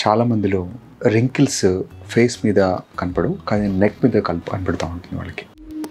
చాలా మందిలో wrinkles face మీద కనపడవు కానీ నెక్ మీద కనప కనపడుతూ ఉంటుంది వాళ్ళకి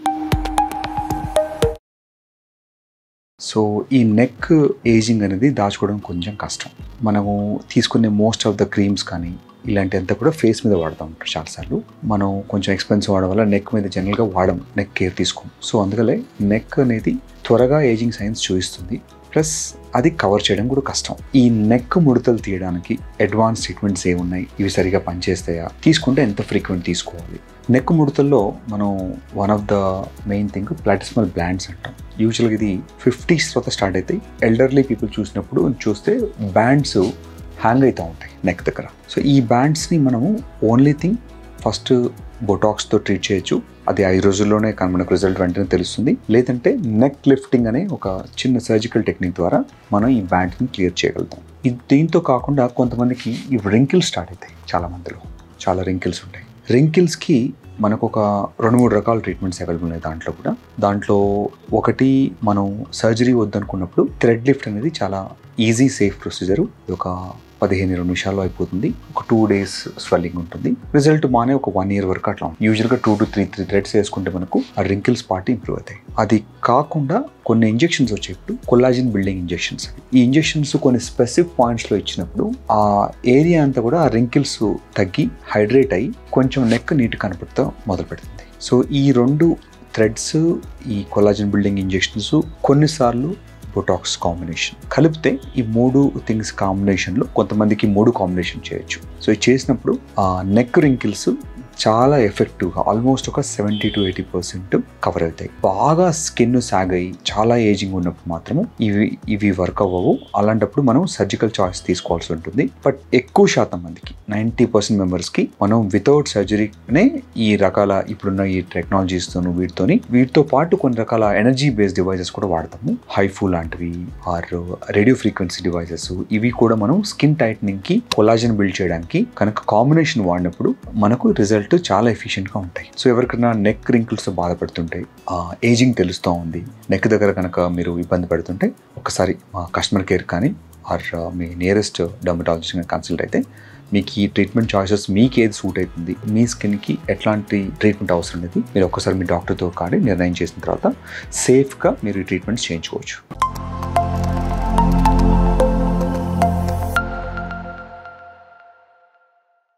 సో ఈ నెక్ ఏజింగ్ అనేది దాచుకోవడం కొంచెం కష్టం మనము తీసుకునే మోస్ట్ ఆఫ్ ద క్రీమ్స్ కానీ ఇలాంటి అంతా కూడా ఫేస్ మీద వాడుతూ ఉంటారు చాలాసార్లు మనం కొంచెం ఎక్స్పెన్సివ్ వాడడం వల్ల నెక్ మీద జనరల్గా వాడడం నెక్ కేర్ తీసుకోం సో అందుకలే నెక్ అనేది త్వరగా ఏజింగ్ సైన్స్ చూపిస్తుంది ప్లస్ అది కవర్ చేయడం కూడా కష్టం ఈ నెక్ ముడతలు తీయడానికి అడ్వాన్స్ ట్రీట్మెంట్స్ ఏమున్నాయి ఇవి సరిగా పనిచేస్తాయా తీసుకుంటే ఎంత ఫ్రీక్వెంట్ తీసుకోవాలి నెక్ ముడతల్లో మనం one of the main thing platysmal bands అంటాం యూజువల్గా ఇది ఫిఫ్టీస్ తర్వాత స్టార్ట్ అవుతాయి ఎల్డర్లీ పీపుల్ చూసినప్పుడు చూస్తే బ్యాండ్స్ హ్యాంగ్ అవుతూ ఉంటాయి నెక్ దగ్గర సో ఈ బ్యాండ్స్ని మనము ఓన్లీ థింగ్ ఫస్ట్ బొటాక్స్తో ట్రీట్ చేయొచ్చు అది ఐదు రోజుల్లోనే కానీ మనకు రిజల్ట్ వెంటనే తెలుస్తుంది లేదంటే నెక్ లిఫ్టింగ్ అనే ఒక చిన్న సర్జికల్ టెక్నిక్ ద్వారా మనం ఈ బ్యాండ్ని క్లియర్ చేయగలుగుతాం ఇది దీంతో కాకుండా కొంతమందికి ఈ రింకిల్స్ స్టార్ట్ అవుతాయి చాలా మందిలో చాలా రింకిల్స్ ఉంటాయి రింకిల్స్కి మనకు ఒక రెండు మూడు రకాల ట్రీట్మెంట్స్ అవైలబుల్ ఉన్నాయి దాంట్లో కూడా దాంట్లో ఒకటి మనం సర్జరీ వద్దనుకున్నప్పుడు థ్రెడ్ లిఫ్ట్ అనేది చాలా ఈజీ సేఫ్ ప్రొసీజర్ ఒక పదిహేను ఇరవై నిమిషాల్లో అయిపోతుంది ఒక టూ డేస్ స్వెల్లింగ్ ఉంటుంది రిజల్ట్ బాగానే ఒక వన్ ఇయర్ వరకు అట్లా ఉంటుంది యూజువల్గా two to three three threads వేసుకుంటే మనకు ఆ రింకిల్స్ పార్ట్ ఇంప్రూవ్ అవుతాయి అది కాకుండా కొన్ని ఇంజెక్షన్స్ వచ్చేప్పుడు కొల్లాజిన్ బిల్డింగ్ ఇంజెక్షన్స్ ఈ ఇంజెక్షన్స్ కొన్ని స్పెసిఫిక్ పాయింట్స్లో ఇచ్చినప్పుడు ఆ ఏరియా అంతా కూడా ఆ రింకిల్స్ తగ్గి హైడ్రేట్ అయ్యి కొంచెం నెక్ నీట్ కనపడుతూ మొదలు పెడుతుంది సో ఈ రెండు థ్రెడ్స్ ఈ కొల్లాజిన్ బిల్డింగ్ ఇంజెక్షన్స్ కొన్నిసార్లు బొటాక్స్ కాంబినేషన్ కలిపితే ఈ మూడు థింగ్స్ కాంబినేషన్లో కొంతమందికి మూడు కాంబినేషన్ చేయొచ్చు సో ఇది చేసినప్పుడు ఆ నెక్ రింకిల్స్ చాలా ఎఫెక్టివ్గా ఆల్మోస్ట్ ఒక seventy to eighty percent cover అవుతాయి బాగా స్కిన్ సాగ్ అయ్యి చాలా ఏజింగ్ ఉన్నప్పుడు మాత్రము ఇవి ఇవి వర్క్ అవ్వవు అలాంటప్పుడు మనం సర్జికల్ చాయిస్ తీసుకోవాల్సి ఉంటుంది బట్ ఎక్కువ శాతం మందికి నైంటీ పర్సెంట్ మెంబర్స్కి మనం వితౌట్ సర్జరీనే ఈ రకాల ఇప్పుడున్న ఈ టెక్నాలజీస్తోను వీటితోని వీటితో పాటు కొన్ని రకాల ఎనర్జీ బేస్డ్ డివైజెస్ కూడా వాడతాము హైఫూ లాంటివి ఆర్ రేడియో ఫ్రీక్వెన్సీ డివైజెస్ ఇవి కూడా మనం స్కిన్ టైట్నింగ్కి కొలాజన్ బిల్డ్ చేయడానికి కనుక కాంబినేషన్ వాడినప్పుడు మనకు రిజల్ట్ చాలా ఎఫిషియెంట్గా ఉంటాయి సో ఎవరికైనా నెక్ రింకిల్స్ బాధపడుతుంటే ఏజింగ్ తెలుస్తూ ఉంది నెక్ దగ్గర కనుక మీరు ఇబ్బంది పడుతుంటే ఒకసారి మా కస్టమర్ కేర్ కానీ ఆర్ మీ నియరెస్ట్ డర్మటాలజిస్ట్ కానీ కన్సల్ట్ అయితే మీకు ఈ ట్రీట్మెంట్ చాయిసెస్ మీకు ఏది సూట్ అవుతుంది మీ స్కిన్కి ఎట్లాంటి ట్రీట్మెంట్ అవసరం అనేది మీరు ఒక్కసారి మీ డాక్టర్తో కాడి నిర్ణయం చేసిన తర్వాత సేఫ్గా మీరు ఈ ట్రీట్మెంట్స్ చేయించుకోవచ్చు